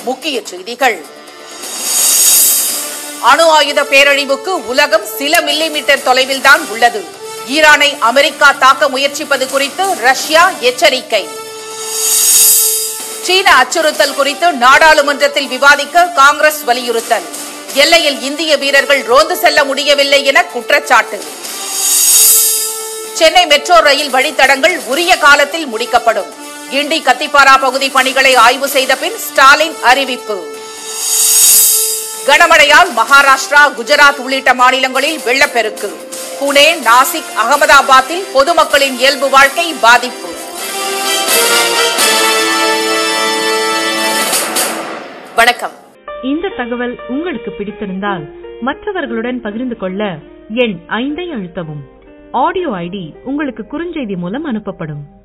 முக்கிய செய்திகள் அணு ஆயுத பேரழிவுக்கு உலகம் சில மில்லிமீட்டர் தொலைவில்தான் உள்ளது ஈரானை அமெரிக்கா தாக்க முயற்சிப்பது குறித்து ரஷ்யா எச்சரிக்கை சீன அச்சுறுத்தல் குறித்து நாடாளுமன்றத்தில் விவாதிக்க காங்கிரஸ் வலியுறுத்தல் எல்லையில் இந்திய வீரர்கள் ரோந்து செல்ல முடியவில்லை என குற்றச்சாட்டு சென்னை மெட்ரோ ரயில் வழித்தடங்கள் உரிய காலத்தில் முடிக்கப்படும் கிண்டி கத்திப்பாரா பகுதி பணிகளை ஆய்வு செய்த பின் ஸ்டாலின் அறிவிப்பு கனமழையால் மகாராஷ்டிரா குஜராத் உள்ளிட்ட மாநிலங்களில் வெள்ளப்பெருக்கு புனே நாசிக் அகமதாபாத்தில் பொதுமக்களின் இயல்பு வாழ்க்கை பாதிப்பு வணக்கம் இந்த தகவல் உங்களுக்கு பிடித்திருந்தால் மற்றவர்களுடன் பகிர்ந்து கொள்ள எண் ஐந்தை அழுத்தவும் ஆடியோ ஐடி உங்களுக்கு குறுஞ்செய்தி மூலம் அனுப்பப்படும்